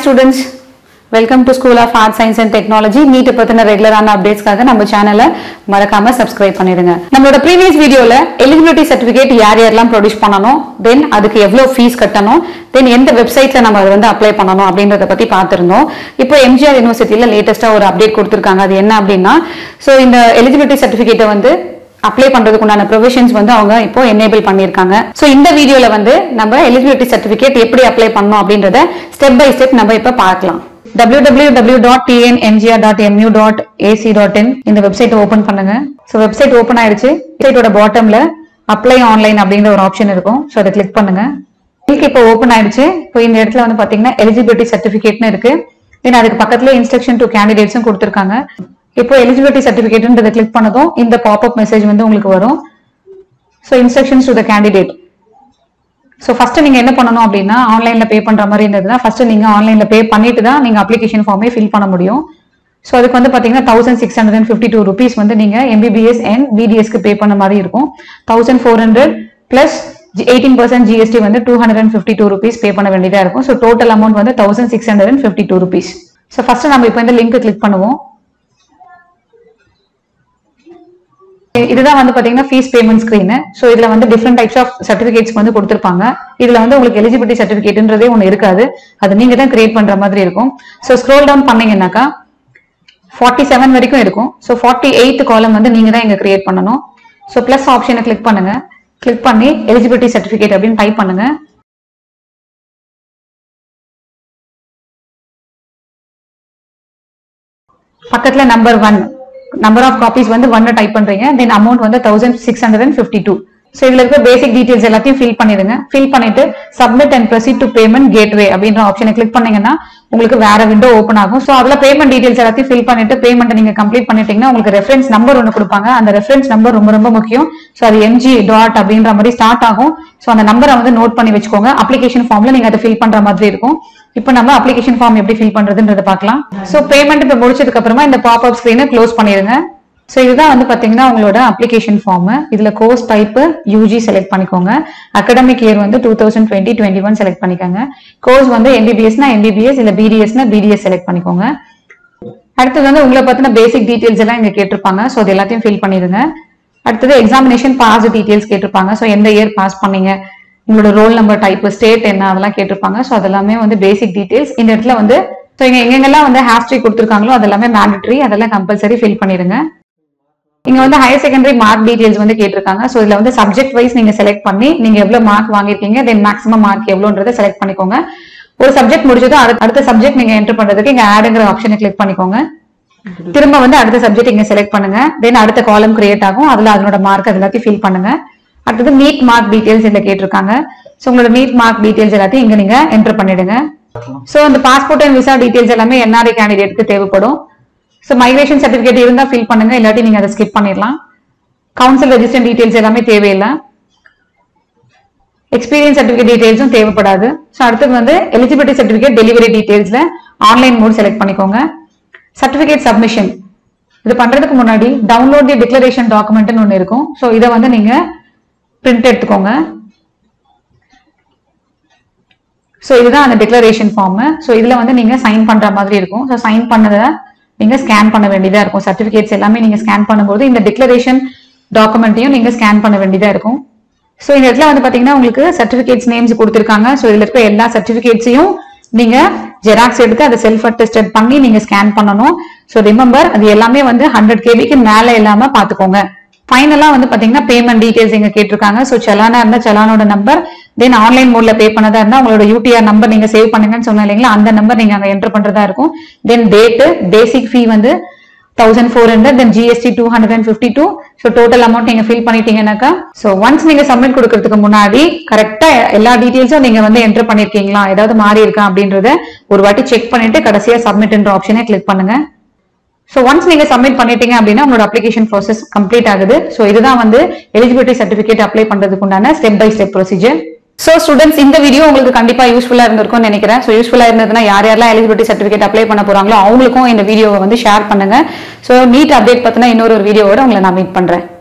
students welcome to school of art science and technology நீட்டை பத்தின ரெகுலரான அப்டேட்ஸ்க்காக நம்ம சேனலை மறக்காம சப்ஸ்கிரைப் பண்ணிடுங்க நம்மளோட ப்ரீவியஸ் வீடியோல எலிஜிபிலிட்டி சர்டிஃபிகேட் யார் யாரெல்லாம் ப்ரொடியூஸ் பண்ணணும் தென் அதுக்கு எவ்வளவு ஃபீஸ் கட்டணும் தென் எந்த வெப்சைட்ல நம்ம அதை வந்து அப்ளை பண்ணணும் அப்படின்றத பத்தி பார்த்திருந்தோம் இப்போ எம்ஜிஆர் யூனிவர்சிட்டியில லேட்டஸ்டா ஒரு அப்டேட் கொடுத்திருக்காங்க அது என்ன அப்படின்னா ஸோ இந்த எலிஜிபிலிட்டி சர்டிஃபிகேட்டை வந்து அப்ளை பண்றதுக்கு உண்டான ப்ரொவிஷன்ஸ் வந்து அவங்க இப்போ எனேபிள் பண்ணிருக்காங்க சோ இந்த வீடியோல வந்து நம்ம எலிஜிபிலிட்டி சர்டிபிகேட் எப்படி அப்ளை பண்ணணும் அப்படின்றத ஸ்டெப் பை ஸ்டெப் நம்ம இப்ப பார்க்கலாம் www.tnmgr.mu.ac.in இந்த வெப்சைட் ஓபன் பண்ணுங்க சோ வெப்சைட் ஓபன் ஆயிடுச்சு வெப்சைட்டோட பாட்டம்ல அப்ளை ஆன்லைன் அப்படிங்கிற ஒரு ஆப்ஷன் இருக்கும் சோ அதை கிளிக் பண்ணுங்க உங்களுக்கு இப்போ ஓபன் ஆயிடுச்சு இப்போ இந்த இடத்துல வந்து பாத்தீங்கன்னா எலிஜிபிலிட்டி சர்டிபிகேட்னு இருக்கு தென் அதுக்கு பக்கத்துல இன்ஸ்ட்ரக்ஷன் டு கேண்டிடேட்ஸும் கொடுத்திருக்காங்க இப்போ எலிஜிபிலிட்டி சர்டிபிகேட்ன்றதை கிளிக் பண்ணதும் இந்த பாப்அப் மெசேஜ் வந்து உங்களுக்கு வரும் so instructions to the candidate so first நீங்க என்ன பண்ணணும் அப்படின்னா ஆன்லைன்ல பே பண்ற மாதிரி இருந்ததுன்னா ஃபர்ஸ்ட் நீங்க ஆன்லைன்ல பே பண்ணிட்டு தான் நீங்க அப்ளிகேஷன் ஃபார்மே ஃபில் பண்ண முடியும் ஸோ அதுக்கு வந்து பாத்தீங்கன்னா thousand six hundred and fifty two rupees வந்து நீங்க எம்பிபிஎஸ் அண்ட் பிடிஎஸ்க்கு பே பண்ண மாதிரி இருக்கும் thousand four hundred plus eighteen percent GST வந்து two hundred and fifty two rupees pay பண்ண வேண்டியதா இருக்கும் ஸோ டோட்டல் அமௌண்ட் வந்து thousand six hundred and fifty two rupees so first நம்ம இப்போ இந்த லிங்க் கிளிக் பண்ணுவோம் இதுதான் வந்து பாத்தீங்கன்னா ஃபீஸ் பேமெண்ட் ஸ்கிரீன் ஸோ இதுல வந்து டிஃப்ரெண்ட் டைப்ஸ் ஆஃப் சர்டிபிகேட்ஸ் வந்து கொடுத்துருப்பாங்க இதுல வந்து உங்களுக்கு எலிஜிபிலிட்டி சர்டிபிகேட்ன்றதே ஒன்று இருக்காது அது நீங்க தான் கிரியேட் பண்ற மாதிரி இருக்கும் ஸோ ஸ்க்ரோல் டவுன் பண்ணீங்கன்னாக்கா ஃபார்ட்டி செவன் வரைக்கும் இருக்கும் ஸோ ஃபார்ட்டி எயித் காலம் வந்து நீங்க தான் இங்க கிரியேட் பண்ணணும் ஸோ பிளஸ் ஆப்ஷனை கிளிக் பண்ணுங்க கிளிக் பண்ணி எலிஜிபிலிட்டி சர்டிபிகேட் அப்படின்னு டைப் பண்ணுங்க பக்கத்துல number one number of copies வந்து ஒன்னு டைப் பண்றீங்க தென் அமௌண்ட் வந்து thousand six hundred and fifty two so இதுல இருக்க பேசிக் டீடைல்ஸ் எல்லாத்தையும் ஃபில் பண்ணிடுங்க ஃபில் பண்ணிட்டு submit and proceed to payment gateway அப்படின்ற ஆப்ஷனை கிளிக் பண்ணீங்கன்னா உங்களுக்கு வேற விண்டோ ஓப்பன் ஆகும் ஸோ அதுல பேமெண்ட் டீடைல்ஸ் எல்லாத்தையும் ஃபில் பண்ணிட்டு பேமெண்ட் நீங்க கம்ப்ளீட் பண்ணிட்டீங்கன்னா உங்களுக்கு ரெஃபரன்ஸ் நம்பர் ஒன்று கொடுப்பாங்க அந்த ரெஃபரன்ஸ் நம்பர் ரொம்ப ரொம்ப முக்கியம் ஸோ அது எம்ஜி டாட் அப்படின்ற மாதிரி ஸ்டார்ட் ஆகும் ஸோ அந்த நம்பரை வந்து நோட் பண்ணி வச்சுக்கோங்க அப்ளிகேஷன் ஃபார்ம்ல நீங்க அதை ஃபில் பண்ற மாதிரி இருக்கும் இப்போ நம்ம அப்ளிகேஷன் ஃபார்ம் எப்படி ஃபில் பண்றதுன்றத பார்க்கலாம் ஸோ பேமெண்ட் இப்போ முடிச்சதுக்கு அப்புறமா இந்த பாப் அப் ஸ்கிரீனை க்ளோஸ் பண்ணிருங்க ஸோ இதுதான் வந்து பாத்தீங்கன்னா உங்களோட அப்ளிகேஷன் ஃபார்ம் இதுல கோர்ஸ் டைப் யூஜி செலக்ட் பண்ணிக்கோங்க அகடமிக் இயர் வந்து two thousand twenty twenty one select பண்ணிக்கோங்க கோர்ஸ் வந்து எம்பிபிஎஸ்னா எம்பிபிஎஸ் இல்ல பிடிஎஸ்னா பிடிஎஸ் செலக்ட் பண்ணிக்கோங்க அடுத்தது வந்து உங்களை பத்தின பேசிக் டீடைல்ஸ் எல்லாம் இங்க கேட்டிருப்பாங்க ஸோ அது எல்லாத்தையும் ஃபில் பண்ணிடுங்க அடுத்தது எக்ஸாமினேஷன் பாஸ் டீடைல்ஸ் கேட்டிருப்பாங்க ஸோ எந்த இயர் பாஸ் பண்ணீங்க உங்களோட ரோல் நம்பர் டைப் ஸ்டேட் என்ன அதெல்லாம் கேட்டிருப்பாங்க ஸோ அதெல்லாமே வந்து பேசிக் டீடைல்ஸ் இந்த இடத்துல வந்து ஸோ இங்க எங்கெங்கெல்லாம் வந்து ஹேஸ்ட்ரி கொடுத்துருக்காங்களோ அதெல்லாமே மேண்டட்ரி அதெல்லாம் கம்பல்சரி ஃபில் பண்ணிடுங்க இங்க வந்து ஹையர் செகண்டரி மார்க் டீடைல்ஸ் வந்து கேட்டிருக்காங்க ஸோ இதுல வந்து சப்ஜெக்ட் வைஸ் நீங்க செலக்ட் பண்ணி நீங்க எவ்வளவு மார்க் வாங்கிருக்கீங்க தென் மேக்ஸிமம் மார்க் எவ்வளோன்றதை செலக்ட் பண்ணிக்கோங்க ஒரு சப்ஜெக்ட் முடிச்சதும் அடுத்த- அடுத்த சப்ஜெக்ட் நீங்க என்டர் பண்றதுக்கு இங்க ஆடுங்கிற ஆப்ஷனை கிளிக் பண்ணிக்கோங்க திரும்ப வந்து அடுத்த சப்ஜெக்ட் இங்க செலக்ட் பண்ணுங்க தென் அடுத்த காலம் கிரியேட் ஆகும் அதுல அதனோட மார்க் அது எல்லாத்தையும் ஃபில் பண்ணுங்க அடுத்தது நீட் மார்க் டீடைல்ஸ் இதுல கேட்டிருக்காங்க ஸோ உங்களோட நீட் மார்க் டீடைல்ஸ் எல்லாத்தையும் இங்க நீங்க என்டர் பண்ணிடுங்க ஸோ இந்த பாஸ்போர்ட் அண்ட் விசா டீடைல்ஸ் எல்லாமே என்ஆர்ஐ கேண்டிடேட்க்கு தேவைப்படும் ஸோ மைக்ரேஷன் சர்டிஃபிகேட் இருந்தா ஃபில் பண்ணுங்க இல்லாட்டி நீங்க அதை ஸ்கிப் பண்ணிடலாம் கவுன்சில் ரெஜிஸ்டர் டீடைல்ஸ் எல்லாமே தேவையில்லை எக்ஸ்பீரியன்ஸ் சர்டிஃபிகேட் டீடைல்ஸும் தேவைப்படாது ஸோ அடுத்தது வந்து எலிஜிபிலிட்டி சர்டிஃபிகேட் டெலிவரி டீடைல்ஸ்ல ஆன்லைன் மோட் செலக்ட் பண்ணிக்கோங்க சர்டிஃபிகேட் சப்மிஷன் இது பண்றதுக்கு முன்னாடி டவுன்லோட் தி டிக்ளரேஷன் டாக்குமெண்ட்னு ஒன்று இருக்கும் ஸோ இதை வந்து நீங்க பிரிண்ட் எடுத்துக்கோங்க ஸோ இதுதான் அந்த டிக்ளரேஷன் ஃபார்ம் ஸோ இதுல வந்து நீங்க சைன் பண்ற மாதிரி இருக்கும் ஸோ சைன் பண்ணதை நீங்க ஸ்கேன் பண்ண வேண்டியதா இருக்கும் சர்டிபிகேட்ஸ் எல்லாமே நீங்க ஸ்கேன் பண்ணும்போது இந்த டிக்ளரேஷன் டாக்குமெண்ட்டையும் நீங்க ஸ்கேன் பண்ண வேண்டியதா இருக்கும் ஸோ இந்த இடத்துல வந்து பாத்தீங்கன்னா உங்களுக்கு சர்டிபிகேட்ஸ் நேம்ஸ் கொடுத்துருக்காங்க ஸோ இதுல இருக்க எல்லா சர்டிபிகேட்ஸையும் நீங்க ஜெராக்ஸ் எடுத்து அதை செல்ஃப் அட்டஸ்டட் பண்ணி நீங்க ஸ்கேன் பண்ணணும் ஸோ ரிமெம்பர் அது எல்லாமே வந்து ஹண்ட்ரட் கேபிக்கு மேல இல்லாம பாத்துக்கோங்க ஃபைனலா வந்து பாத்தீங்கன்னா பேமெண்ட் டீடைல்ஸ் இங்க கேட்டிருக்காங்க ஸோ செலானா இருந்தா செலானோட நம்பர் தென் ஆன்லைன் மோட்ல பே பண்ணதா இருந்தா உங்களோட யூடிஆர் நம்பர் நீங்க சேவ் பண்ணுங்கன்னு சொன்னேன் இல்லைங்களா அந்த நம்பர் நீங்க அங்க என்டர் பண்றதா இருக்கும் தென் டேட் பேசிக் ஃபீ வந்து thousand four hundred then GST two hundred and fifty two so total amount நீங்க ஃபில் பண்ணிட்டீங்கன்னாக்கா ஸோ ஒன்ஸ் நீங்க சப்மிட் கொடுக்கறதுக்கு முன்னாடி கரெக்டா எல்லா டீடைல்ஸும் நீங்க வந்து என்டர் பண்ணிருக்கீங்களா ஏதாவது மாறி இருக்கா அப்படின்றத ஒரு வாட்டி செக் பண்ணிட்டு கடைசியா சப்மிட்ன்ற ஆப்ஷனை கிளிக் பண்ணுங்க ஸோ ஒன்ஸ் நீங்க சப்மிட் பண்ணிட்டீங்க அப்படின்னா உங்களோட அப்ளிகேஷன் ப்ராசஸ் கம்ப்ளீட் ஆகுது ஸோ இதுதான் வந்து எலிஜிபிலிட்டி சர்டிஃபிகேட் அப்ளை பண்றதுக்கு உண்டான step by step procedure so students இந்த வீடியோ உங்களுக்கு கண்டிப்பா யூஸ்ஃபுல்லா இருந்திருக்கும்னு நினைக்கிறேன் ஸோ யூஸ்ஃபுல்லா இருந்ததுன்னா யார் யாரெல்லாம் எலிஜிபிலிட்டி சர்டிஃபிகேட் அப்ளை பண்ண போறாங்களோ அவங்களுக்கும் இந்த வீடியோவை வந்து ஷேர் பண்ணுங்க ஸோ நீட் அப்டேட் பத்தின இன்னொரு ஒரு வீடியோவோட உங்களை நான் மீட் பண்றேன்